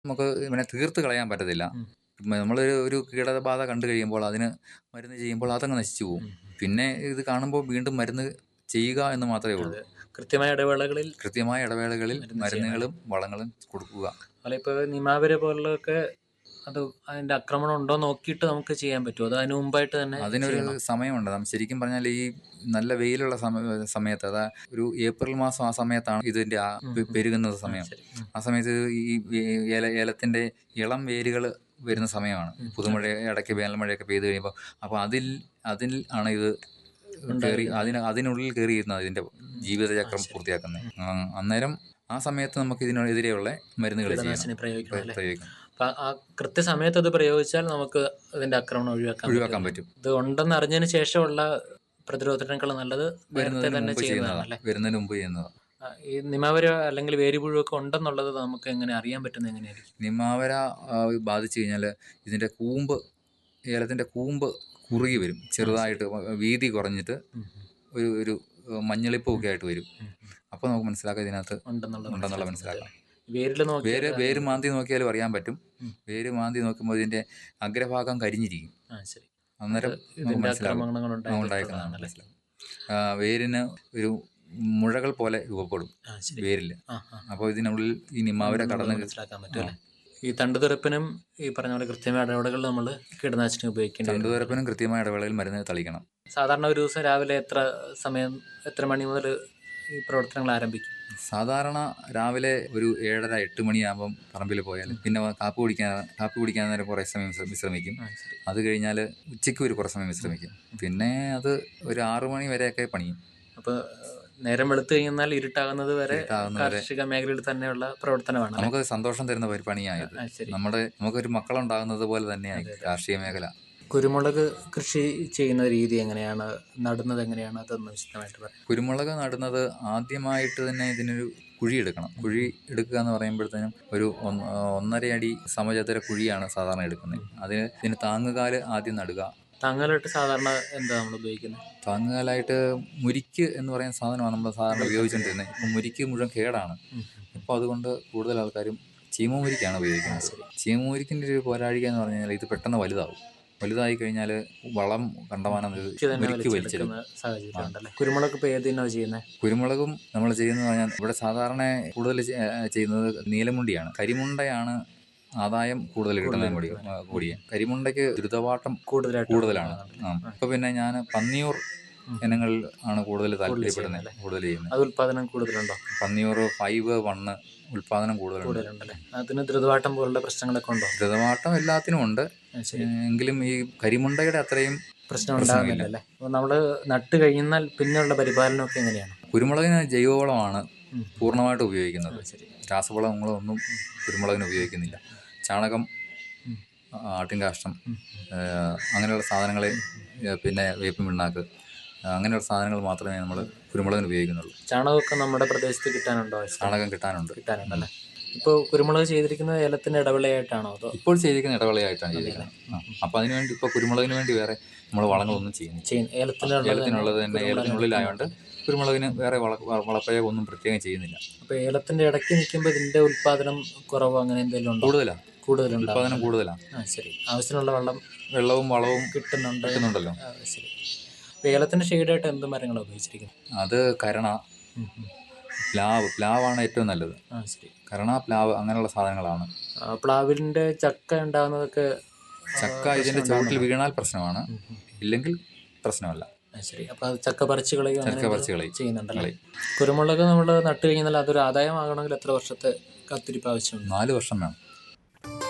നമുക്ക് ഇവനെ തീർത്ത് കളയാൻ പറ്റത്തില്ല ഉം. നമ്മൾ ഒരു കീടബാധ കണ്ടു കഴിയുമ്പോൾ അതിന് മരുന്ന് ചെയ്യുമ്പോൾ അതങ്ങ് നശിച്ചു പോകും പിന്നെ ഇത് കാണുമ്പോൾ വീണ്ടും മരുന്ന് ചെയ്യുക എന്ന് മാത്രമേ ഉള്ളൂ കൃത്യമായ ഇടവേളകളിൽ കൃത്യമായ ഇടവേളകളിൽ മരുന്ന് മരുന്നുകളും വളങ്ങളും കൊടുക്കുക അല്ല ഇപ്പോൾ നിമാവര പോലുള്ളതൊക്കെ അത് അതിന്റെ ആക്രമണം ഉണ്ടോ നോക്കിയിട്ട് നമുക്ക് ചെയ്യാൻ പറ്റുമോ അത് അതിന് മുമ്പായിട്ട് തന്നെ അതിനൊരു ചെയ്യണോ? സമയമുണ്ട് നാം ശരിക്കും പറഞ്ഞാൽ ഈ നല്ല വെയിലുള്ള സമയ സമയത്ത് അതാ ഒരു ഏപ്രിൽ മാസം ആ സമയത്താണ് ഇതിന്റെ ആ ഉം, പെ- ഉം. പെരുകുന്നത് സമയം ശരി. ഉം. ആ സമയത്ത് ഈ വേ- ഏല ഏലത്തിന്റെ ഇളം വേരുകൾ വരുന്ന സമയമാണ് ഉം. പുതുമഴ ഇടയ്ക്ക് വേനൽമഴയൊക്കെ പെയ്ത് കഴിയുമ്പോൾ അപ്പോൾ അതിൽ അതിൽ ആണ് ഇത് കയറി ഉണ്ടായിരിക്കുന്നത്. അതിന് അതിനുള്ളിൽ കയറിയിരുന്നത് ഇതിന്റെ ജീവിതചക്രം ആ, ശരി. പൂർത്തിയാക്കുന്നത് ആ, അന്നേരം ആ സമയത്ത് നമുക്ക് ഇതിനെതിരെയുള്ള മരുന്നുകൾ ചെയ്യണം കീടനാശിനി പ്രയോഗിക്കണം അല്ലേ പ്രയോഗിക്കണം അപ്പൊ ആ കൃത്യസമയത്ത് അത് പ്രയോഗിച്ചാൽ നമുക്ക് അതിന്റെ ആക്രമണം ഒഴിവാക്കാൻ ഒഴിവാക്കാൻ പറ്റും. പറ്റും ഇത് ഉണ്ടെന്ന് അറിഞ്ഞതിന് ശേഷമുള്ള പ്രതിരോധത്തിനേക്കാൾ നല്ലത് നേരത്തെ വരുന്നതിന് തന്നെ മുമ്പ് ചെയ്യുന്നതാണ് ചെയ്യുന്നതാണ് അല്ലേ വരുന്നതിന് മുമ്പ് ചെയ്യുന്നതാണ് ആ, ഈ നിമാവര അല്ലെങ്കിൽ വേരുപുഴുവൊക്കെ ഉണ്ടെന്നുള്ളത് നമുക്ക് എങ്ങനെ അറിയാൻ പറ്റുന്നത് എങ്ങനെയായിരിക്കും നിമാവര ആ, ബാധിച്ചു കഴിഞ്ഞാൽ ഇതിൻ്റെ കൂമ്പ് ഏലത്തിൻ്റെ കൂമ്പ് കുറുകി വരും ചെറുതായിട്ട് വീതി കുറഞ്ഞിട്ട് ഉം, ഒരു ഒരു മഞ്ഞളിപ്പൊക്കെ ആയിട്ട് വരും ഉം, ഉം. അപ്പോൾ നമുക്ക് മനസ്സിലാക്കാം ഇതിനകത്ത് ഉണ്ടെന്നുള്ളത് ഉണ്ടെന്നുള്ള മനസ്സിലാക്കാൻ മനസ്സിലാക്കാം പറ്റും. വേരിൽ നോക്കി വേര് വേര് മാന്തി നോക്കിയാലും അറിയാൻ പറ്റും ഉം. വേര് മാന്തി നോക്കുമ്പോൾ ഇതിൻ്റെ അഗ്രഭാഗം കരിഞ്ഞിരിക്കും ആ ശരി അന്നേരം നമുക്ക് ഇതിന്റെ മനസ്സിലാകും ആക്രമണങ്ങൾ ആ, ഉണ്ടായിട്ടുള്ളതാണ് ഉണ്ടായിരിക്കുന്നതാണ് അല്ലേ മനസ്സിലാവും ആ, വേരിന് ഒരു മുഴകൾ പോലെ രൂപപ്പെടും ആ ശരി വേരിൽ ആ ആ അപ്പോൾ ഇതിനുള്ളിൽ ഈ നിമാവര ഉണ്ടെന്നുള്ളത് കടന്ന് മനസ്സിലാക്കാൻ പറ്റും അല്ലേ ഈ തണ്ടുതെറുപ്പിനും ഈ പറഞ്ഞ പോലെ കൃത്യമായ ഇടപെടലുകൾ നമ്മൾ കീടനാശിനി ഉപയോഗിക്കേണ്ടി വരും. ചണ്ടുതരപ്പിനും കൃത്യമായ ഇടവേളയിൽ മരുന്ന് തളിക്കണം സാധാരണ ഒരു ദിവസം രാവിലെ എത്ര സമയം എത്ര മണി മുതൽ ഈ പ്രവർത്തനങ്ങൾ ആരംഭിക്കും സാധാരണ രാവിലെ ഒരു ഏഴര എട്ട് മണിയാകുമ്പം പറമ്പിൽ പോയാൽ പിന്നെ കാപ്പി കുടിക്കാൻ കാപ്പി കുടിക്കാൻ നേരം കുറേ സമയം വിശ്ര- വിശ്രമിക്കും ആ ശരി അത് കഴിഞ്ഞാൽ ഉച്ചയ്ക്ക് ഒരു കുറേ സമയം വിശ്രമിക്കും പിന്നെ അത് ഒരു ആറു മണി വരെയൊക്കെ പണിയും അപ്പോൾ നേരം വെളുത്തു കഴിഞ്ഞാൽ ഇരുട്ടാകുന്നത് വരെ ഇരുട്ടാകുന്നത് വരെ. കാർഷിക മേഖലയിൽ തന്നെയുള്ള പ്രവർത്തനമാണ് അല്ലേ? നമുക്ക് സന്തോഷം തരുന്ന ഒരു പണിയായത് ആ ശരി നമ്മുടെ നമുക്കൊരു മക്കളുണ്ടാകുന്നത് പോലെ തന്നെയായി കാർഷിക മേഖല കുരുമുളക് കൃഷി ചെയ്യുന്ന രീതി എങ്ങനെയാണ് നടുന്നത് എങ്ങനെയാണ് അതൊന്ന് വിശദമായിട്ട് പറയാം കുരുമുളക് നടുന്നത് ആദ്യമായിട്ട് തന്നെ ഇതിനൊരു കുഴി എടുക്കണം കുഴി എടുക്കുക എന്ന് പറയുമ്പോഴത്തേനും ഒരു ഒന്ന് ഒന്നര അടി സമചതുര കുഴിയാണ് സാധാരണ എടുക്കുന്നത് അതിന് ഇതിന് താങ്ങുകാല് ആദ്യം നടുക താങ്ങലായിട്ട് സാധാരണ എന്താ നമ്മൾ ഉപയോഗിക്കുന്നത് താങ്ങുകാലായിട്ട് മുരിക്ക് എന്ന് പറയുന്ന സാധനമാണ് നമ്മൾ സാധാരണ ഉപയോഗിച്ചുകൊണ്ടിരുന്നത് ഇപ്പം മുരിക്ക് മുഴുവൻ കേടാണ് ഇപ്പോൾ അതുകൊണ്ട് കൂടുതൽ ആൾക്കാരും ചീമമുരിക്കാണ് ഉപയോഗിക്കുന്നത് ചീമമുരിക്കിൻ്റെ ഒരു പോരാഴിക എന്ന് പറഞ്ഞു കഴിഞ്ഞാൽ ഇത് പെട്ടെന്ന് വലുതാവും വലുതായി കഴിഞ്ഞാൽ വളം കണ്ടമാനം ഇത് മുരിക്ക് തന്നെ മുരിക്ക് വലിച്ചെടുക്കും വലിച്ചെടുക്കുന്ന സാഹചര്യം ഉണ്ടല്ലേ കുരുമുളക് ഇപ്പോൾ ഏത് ഇനമാണ് ചെയ്യുന്നത് കുരുമുളകും നമ്മൾ ചെയ്യുന്നത് പറഞ്ഞാൽ ഇവിടെ സാധാരണ കൂടുതൽ ചെ- ഏഹ് ചെയ്യുന്നത് നീലമുണ്ടിയാണ് കരിമുണ്ടയാണ് ആദായം കൂടുതൽ കിട്ടുന്ന മുടി കൂടിയ കരിമുണ്ടയ്ക്ക് ദ്രുതവാട്ടം കൂടുതലായിട്ട് കൂടുതലാണ് ആ ഇപ്പൊ പിന്നെ ഞാൻ പന്നിയൂർ ഉം. ഇനങ്ങളിൽ ആണ് കൂടുതൽ താല്പര്യപ്പെടുന്നത് ചെയ്യുന്നതല്ലേ? കൂടുതൽ ചെയ്യുന്നത് അത് ഉൽപാദനം കൂടുതലുണ്ടോ പന്നിയൂർ ഫൈവ് വണ്ണ് ഉൽപാദനം കൂടുതലുണ്ട് കൂടുതലുണ്ടല്ലേ അതിന് ദ്രുതവാട്ടം പോലുള്ള പ്രശ്നങ്ങളൊക്കെ ഉണ്ടോ ദ്രുതവാട്ടം എല്ലാത്തിനും ഉണ്ട് ആ, ശരി എങ്കിലും ഈ കരിമുണ്ടയുടെ അത്രയും പ്രശ്നം ഉണ്ടാകുന്നില്ല അല്ലേ അപ്പോൾ നമ്മൾ നട്ട് കഴിഞ്ഞാൽ പിന്നെയുള്ള പരിപാലനമൊക്കെ എങ്ങനെയാണ് കുരുമുളകിന് ജൈവവളമാണ് ഉം. പൂർണ്ണമായിട്ട് ആ, ഉപയോഗിക്കുന്നത് ശരി രാസവളങ്ങളൊന്നും കുരുമുളകിന് ഉപയോഗിക്കുന്നില്ല ചാണകം ഉം. ആട്ടിൻകാഷ്ടം ഉം. ഏഹ് അങ്ങനെയുള്ള സാധനങ്ങൾ പിന്നെ വേപ്പിൻ പിണ്ണാക്ക് ഏഹ് അങ്ങനെയുള്ള സാധനങ്ങൾ മാത്രമേ നമ്മൾ കുരുമുളകിന് ഉപയോഗിക്കുന്നുള്ളൂ ചാണകമൊക്കെ നമ്മുടെ പ്രദേശത്ത് കിട്ടാനുണ്ടോ ആവശ്യം? ചാണകം കിട്ടാനുണ്ട് കിട്ടാനുണ്ടല്ലേ ഇപ്പോൾ കുരുമുളക് ചെയ്തിരിക്കുന്നത് ഏലത്തിന്റെ ഇടവിളയായിട്ടാണോ അതോ ഇപ്പോൾ ചെയ്തിരിക്കുന്ന ഇടവേളയായിട്ടാണ് ചെയ്തിരിക്കുന്നത് ആ. അപ്പോൾ അതിന് വേണ്ടി ഇപ്പോൾ കുരുമുളകിന് വേണ്ടി വേറെ നമ്മൾ വളങ്ങളൊന്നും ചെയ്യുന്നില്ല ചെയ്യുന്ന ഏലത്തിനുള്ളത് ഏലത്തിനുള്ളത് തന്നെ ഏലത്തിനുള്ളിലായതുകൊണ്ട് കുരുമുളകിന് വേറെ വള വ- വളപ്രയോഗം ഒന്നും പ്രത്യേകം ചെയ്യുന്നില്ല അപ്പോൾ ഏലത്തിന്റെ ഇടയ്ക്ക് നിൽക്കുമ്പോൾ ഇതിന്റെ ഉൽപാദനം കുറവ് അങ്ങനെ എന്തെങ്കിലും ഉണ്ടോ കൂടുതലാണ് കൂടുതലുണ്ടോ ഉൽപ്പാദനം കൂടുതലാണ് ആ ശരി ആവശ്യത്തിനുള്ള വെള്ളം വെള്ളവും വളവും കിട്ടുന്നുണ്ട് കിട്ടുന്നുണ്ടല്ലോ ആ, ശരി അപ്പോൾ ഏലത്തിന്റെ ഷെയ്ഡായിട്ട് എന്ത് മരങ്ങളാണ് ഉപയോഗിച്ചിരിക്കുന്നത് അത് കരണ ഉം, ഉം. പ്ലാവ് പ്ലാവാണ് ഏറ്റവും നല്ലത് ആ ശരി കരണ പ്ലാവ് അങ്ങനെയുള്ള സാധനങ്ങളാണ് ആ, പ്ലാവിന്റെ ചക്ക ഉണ്ടാകുന്നതൊക്കെ ആ, ചക്ക ഇതിന്റെ പ്രശ്നം ചുവട്ടിൽ വീണാൽ പ്രശ്നമാണ് ഉം, ഉം. ഇല്ലെങ്കിൽ പ്രശ്നമല്ല ആ, ശരി അപ്പോൾ അത് ചക്ക പറിച്ച് കളയും ചക്ക അങ്ങനെ പറിച്ച് കളയും ചെയ്യുന്നുണ്ടല്ലേ കളയും. കുരുമുളക് നമ്മൾ നട്ട് കഴിഞ്ഞാൽ അതൊരു ആദായമാകണമെങ്കിൽ എത്ര വർഷത്തെ കാത്തിരിപ്പ് ആവശ്യമുണ്ട് നാല് വർഷം വേണം